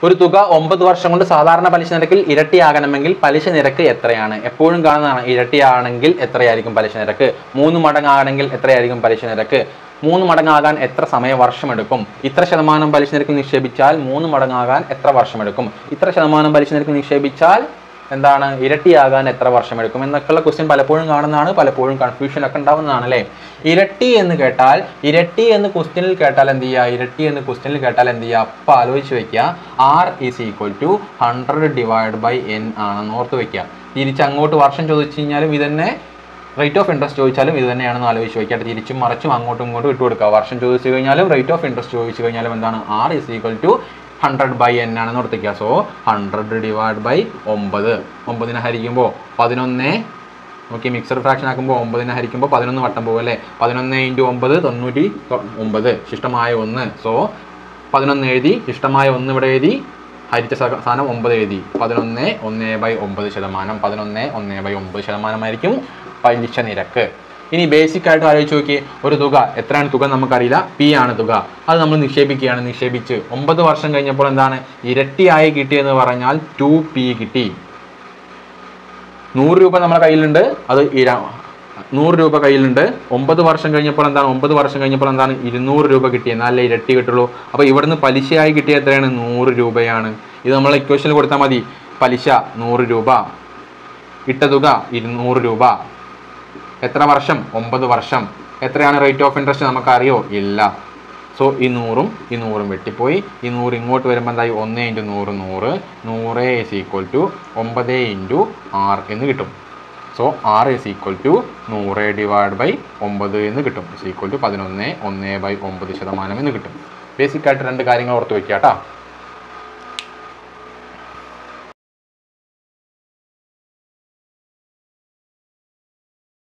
ഒരു തുക ഒമ്പത് വർഷം കൊണ്ട് സാധാരണ പലിശ നിരക്കിൽ ഇരട്ടിയാകണമെങ്കിൽ പലിശ നിരക്ക് എത്രയാണ് എപ്പോഴും കാണുന്നതാണ് ഇരട്ടിയാണെങ്കിൽ എത്രയായിരിക്കും പലിശ നിരക്ക് മൂന്ന് മടങ്ങാകണമെങ്കിൽ എത്രയായിരിക്കും പലിശ നിരക്ക് മൂന്ന് മടങ്ങാകാൻ എത്ര സമയ വർഷമെടുക്കും ഇത്ര ശതമാനം പലിശ നിരക്ക് നിക്ഷേപിച്ചാൽ മൂന്ന് മടങ്ങാകാൻ എത്ര വർഷമെടുക്കും ഇത്ര ശതമാനം പലിശ നിരക്ക് നിക്ഷേപിച്ചാൽ എന്താണ് ഇരട്ടിയാകാൻ എത്ര വർഷമെടുക്കും എന്നൊക്കെയുള്ള ക്വസ്റ്റ്യൻ പലപ്പോഴും കാണുന്നതാണ് പലപ്പോഴും കൺഫ്യൂഷൻ ഒക്കെ ഉണ്ടാവുന്നതാണ് അല്ലേ ഇരട്ടി എന്ന് കേട്ടാൽ ഇരട്ടി എന്ന് ക്വസ്റ്റ്യനിൽ കേട്ടാൽ എന്ത് ചെയ്യുക ഇരട്ടി എന്ന് ക്വസ്റ്റ്യനിൽ കേട്ടാൽ എന്ത് ചെയ്യുക അപ്പം ആലോചിച്ച് വെക്കുക R is equal to hundred divide by N ആണെന്ന് ഓർത്ത് വെക്കുക തിരിച്ച് അങ്ങോട്ട് വർഷം ചോദിച്ചു കഴിഞ്ഞാലും ഇതന്നെ റേറ്റ് ഓഫ് ഇൻട്രസ്റ്റ് ചോദിച്ചാലും ഇത് തന്നെയാണെന്ന് ആലോചിച്ച് വെക്കാട്ട് തിരിച്ചും മറിച്ചും അങ്ങോട്ടും ഇങ്ങോട്ടും ഇട്ട് കൊടുക്കുക വർഷം ചോദിച്ചു കഴിഞ്ഞാലും റേറ്റ് ഓഫ് ഇൻട്രസ്റ്റ് ചോദിച്ചു കഴിഞ്ഞാലും എന്താണ് R is equal to hundred by N ആണെന്ന് ഓർത്തിക്കുക സോ ഹൺഡ്രഡ് ഡിവൈഡ് ബൈ ഒമ്പത് ഒമ്പതിനെ ഹരിക്കുമ്പോൾ പതിനൊന്ന് നോക്കി മിക്സർ ഫ്രാക്ഷൻ ആക്കുമ്പോൾ ഒമ്പതിനെ ഹരിക്കുമ്പോൾ പതിനൊന്ന് വട്ടം പോകും അല്ലേ പതിനൊന്ന് ഇൻറ്റു ഒമ്പത് തൊണ്ണൂറ്റി തൊ- ഒമ്പത് ശിഷ്ടമായ ഒന്ന് സോ പതിനൊന്ന് എഴുതി ശിഷ്ടമായ ഒന്ന് ഇവിടെ എഴുതി ഹരിച്ച സ- സാധനം ഒമ്പത് എഴുതി പതിനൊന്ന് ഒന്ന് ബൈ ഒമ്പത് ശതമാനം പതിനൊന്ന് ഒന്ന് ബൈ ഒമ്പത് ശതമാനമായിരിക്കും പലിശ നിരക്ക് ഇനി ബേസിക് ആയിട്ട് ആലോചിച്ച് നോക്കി ഒരു തുക എത്രയാണ് തുക നമുക്കറിയില്ല പി ആണ് തുക അത് നമ്മൾ നിക്ഷേപിക്കുകയാണ് നിക്ഷേപിച്ച് ഒമ്പത് വർഷം കഴിഞ്ഞപ്പോൾ എന്താണ് ഇരട്ടിയായി കിട്ടിയെന്ന് പറഞ്ഞാൽ ടു പി കിട്ടി നൂറ് രൂപ നമ്മുടെ കയ്യിലുണ്ട് അത് ഇര നൂറ് രൂപ കയ്യിലുണ്ട് ഒമ്പത് വർഷം കഴിഞ്ഞപ്പോൾ എന്താണ് ഒമ്പത് വർഷം കഴിഞ്ഞപ്പോൾ എന്താണ് ഇരുന്നൂറ് രൂപ കിട്ടി എന്നാലേ ഇരട്ടി കിട്ടുള്ളൂ അപ്പോൾ ഇവിടുന്ന് പലിശയായി കിട്ടിയ എത്രയാണ് നൂറ് രൂപയാണ് ഇത് നമ്മൾ ഇക്വേഷനിൽ കൊടുത്താൽ മതി പലിശ നൂറ് രൂപ ഇട്ട തുക ഇരുന്നൂറ് രൂപ എത്ര വർഷം ഒമ്പത് വർഷം എത്രയാണ് റേറ്റ് ഓഫ് ഇൻട്രസ്റ്റ് നമുക്കറിയോ ഇല്ല സോ ഈ നൂറും ഈ നൂറും വെട്ടിപ്പോയി ഈ നൂറ് ഇങ്ങോട്ട് വരുമ്പോൾ എന്തായി ഒന്ന് ഇൻറ്റു നൂറ് നൂറ് നൂറ് ഈസ് ഈക്വൽ ടു ഒമ്പത് ഇൻറ്റു ആറ് എന്ന് കിട്ടും സോ ആറ് ഈസ് ഈക്വൽ ടു നൂറ് ഡിവൈഡ് ബൈ ഒമ്പത് എന്ന് കിട്ടും ഇസ് ഈക്വൽ ടു പതിനൊന്ന് ഒന്ന് ബൈ ഒമ്പത് ശതമാനം എന്ന് കിട്ടും ബേസിക് ആയിട്ട് രണ്ട് കാര്യങ്ങൾ ഓർത്ത് വെക്കുക കേട്ടോ